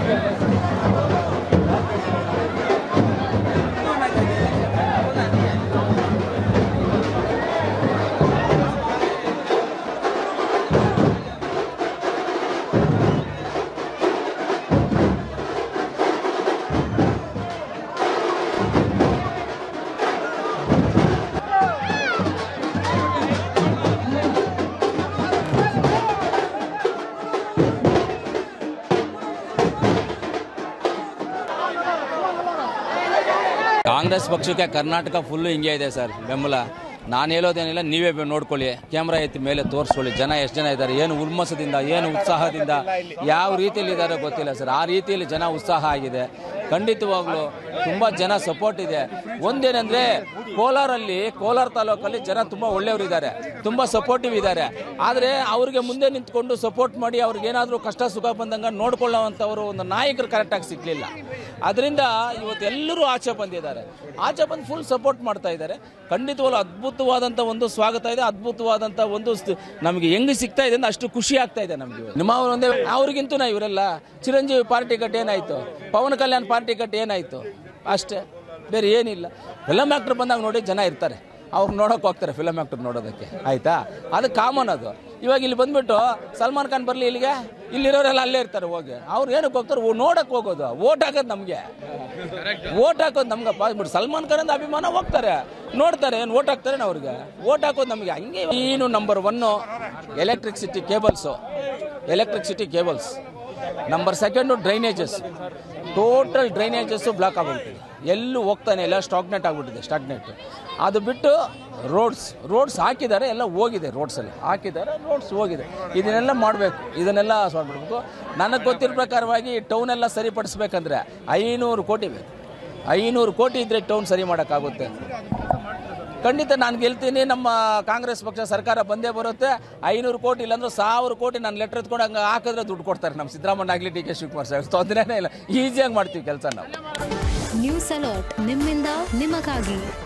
ಕಾಂಗ್ರೆಸ್ ಪಕ್ಷಕ್ಕೆ ಕರ್ನಾಟಕ ಫುಲ್ಲು ಹಿಂಗೆ ಇದೆ ಸರ್ ಬೆಂಬಲ ನಾನು ಹೇಳೋದೇನಿಲ್ಲ ನೀವೇ ಬೆ- ನೋಡ್ಕೊಳ್ಳಿ ಕ್ಯಾಮ್ರಾ ಎತ್ತಿ ಮೇಲೆ ತೋರಿಸ್ಕೊಳ್ಳಿ ಜನ ಎಷ್ಟು ಜನ ಇದ್ದಾರೆ ಏನು ಉಲ್ಮಸದಿಂದ ಏನು ಉತ್ಸಾಹದಿಂದ ಯಾವ ರೀತಿಯಲ್ಲಿ ಇದ್ದಾರೆ ಗೊತ್ತಿಲ್ಲ ಸರ್ ಆ ರೀತಿಯಲ್ಲಿ ಜನ ಉತ್ಸಾಹ ಆಗಿದೆ ಖಂಡಿತವಾಗ್ಲೂ ತುಂಬ ಜನ ಸಪೋರ್ಟ್ ಇದೆ ಒಂದೇನೆಂದರೆ ಕೋಲಾರಲ್ಲಿ ಕೋಲಾರ ತಾಲೂಕಲ್ಲಿ ಜನ ತುಂಬ ಒಳ್ಳೆಯವರಿದ್ದಾರೆ ತುಂಬ ಸಪೋರ್ಟಿವ್ ಇದ್ದಾರೆ ಆದರೆ ಅವ್ರಿಗೆ ಮುಂದೆ ನಿಂತ್ಕೊಂಡು ಸಪೋರ್ಟ್ ಮಾಡಿ ಅವ್ರಿಗೆ ಏನಾದರೂ ಕಷ್ಟ ಸುಖ ಬಂದಂಗೆ ನೋಡ್ಕೊಳ್ಳೋವಂಥವ್ರು ಒಂದು ನಾಯಕರು ಕರೆಕ್ಟಾಗಿ ಸಿಗಲಿಲ್ಲ ಅದರಿಂದ ಇವತ್ತು ಎಲ್ಲರೂ ಆಚೆ ಬಂದಿದ್ದಾರೆ ಆಚೆ ಬಂದು ಫುಲ್ ಸಪೋರ್ಟ್ ಮಾಡ್ತಾ ಇದ್ದಾರೆ ಖಂಡಿತವಾಗ್ಲೂ ಅದ್ಭುತವಾದಂಥ ಒಂದು ಸ್ವಾಗತ ಇದೆ ಅದ್ಭುತವಾದಂಥ ಒಂದು ಸ್- ನಮಗೆ ಹೆಂಗೆ ಸಿಗ್ತಾ ಇದೆ ಅಂದ್ರೆ ಅಷ್ಟು ಖುಷಿ ಆಗ್ತಾ ಇದೆ ನಮಗೆ ನಿಮ್ಮ ಅವ್ರು ಒಂದೇ ಅವ್ರಿಗಿಂತೂ ನಾ ಇವರೆಲ್ಲ ಚಿರಂಜೀವಿ ಪಾರ್ಟಿ ಕಟ್ ಏನಾಯಿತು ಪವನ್ ಕಲ್ಯಾಣ್ ಪಾರ್ಟಿ ಕಟ್ ಏನಾಯಿತು ಅಷ್ಟೇ ಬೇರೆ ಏನಿಲ್ಲ ಫಿಲಮ್ ಆ್ಯಕ್ಟರ್ ಬಂದಾಗ ನೋಡಿ ಜನ ಇರ್ತಾರೆ ಅವ್ರು ನೋಡೋಕೆ ಹೋಗ್ತಾರೆ ಫಿಲಮ್ ಆ್ಯಕ್ಟರ್ ನೋಡೋದಕ್ಕೆ ಆಯಿತಾ ಅದು ಕಾಮನ್ ಅದು ಇವಾಗ ಇಲ್ಲಿ ಬಂದ್ಬಿಟ್ಟು ಸಲ್ಮಾನ್ ಖಾನ್ ಬರಲಿ ಇಲ್ಲಿಗೆ ಇಲ್ಲಿರೋರೆಲ್ಲ ಅಲ್ಲೇ ಇರ್ತಾರೆ ಹೋಗಿ ಅವ್ರು ಏನಕ್ಕೆ ಹೋಗ್ತಾರೆ ಓ ನೋಡಕ್ಕೆ ಹೋಗೋದು ಓಟ್ ಹಾಕೋದು ನಮಗೆ ಓಟ್ ಹಾಕೋದು ನಮ್ಗೆ ಬಿಟ್ಟು ಸಲ್ಮಾನ್ ಖಾನ್ ಅಂತ ಅಭಿಮಾನ ಹೋಗ್ತಾರೆ ನೋಡ್ತಾರೆ ಏನು ಓಟ್ ಹಾಕ್ತಾರೆ ಅವ್ರಿಗೆ ಓಟ್ ಹಾಕೋದು ನಮಗೆ ಹಂಗೆ ಏನು number one electricity cables electricity cables number second drainages total drainages block ಆಗ್ಬಿಟ್ಟಿದೆ ಎಲ್ಲೂ ಹೋಗ್ತಾನೆ ಎಲ್ಲ ಸ್ಟಾಕ್ನೆಟ್ ಆಗಿಬಿಟ್ಟಿದೆ ಸ್ಟಾಕ್ನೆಟ್ ಅದು ಬಿಟ್ಟು ರೋಡ್ಸ್ ರೋಡ್ಸ್ ಹಾಕಿದ್ದಾರೆ ಎಲ್ಲ ಹೋಗಿದೆ ರೋಡ್ಸ್ ಎಲ್ಲ ಹಾಕಿದ್ದಾರೆ ರೋಡ್ಸ್ ಹೋಗಿದೆ ಇದನ್ನೆಲ್ಲ ಮಾಡಬೇಕು ಇದನ್ನೆಲ್ಲ ಮಾಡ್ಬಿಡ್ಬೇಕು ನನಗೆ ಗೊತ್ತಿರೋ ಪ್ರಕಾರವಾಗಿ ಟೌನ್ ಎಲ್ಲ ಸರಿಪಡಿಸ್ಬೇಕಂದ್ರೆ ಐನೂರು ಕೋಟಿ ಬೇಕು ಐನೂರು ಕೋಟಿ ಇದ್ದರೆ ಟೌನ್ ಸರಿ ಮಾಡೋಕ್ಕಾಗುತ್ತೆ ಖಂಡಿತ ನಾನು ಗೆಲ್ತೀನಿ ನಮ್ಮ ಕಾಂಗ್ರೆಸ್ ಪಕ್ಷ ಸರ್ಕಾರ ಬಂದೇ ಬರುತ್ತೆ ಐನೂರು ಕೋಟಿ ಇಲ್ಲಾಂದ್ರೆ ಸಾವಿರ ಕೋಟಿ ನಾನು ಲೆಟರ್ ಎತ್ಕೊಂಡು ಹಂಗೆ ಹಾಕಿದ್ರೆ ದುಡ್ಡು ಕೊಡ್ತಾರೆ ನಮ್ಮ ಸಿದ್ದರಾಮಯ್ಯ ಆಗಲಿ ಡಿ ಕೆ ಶಿವಕುಮಾರ್ ಸಾಹೇಬ್ ತೊಂದರೆನೇ ಇಲ್ಲ ಈಸಿಯಾಗಿ ಮಾಡ್ತೀವಿ ಕೆಲಸ ನಾವು ನ್ಯೂಸ್ ಅಲರ್ಟ್ ನಿಮ್ಮಿಂದ ನಿಮಗಾಗಿ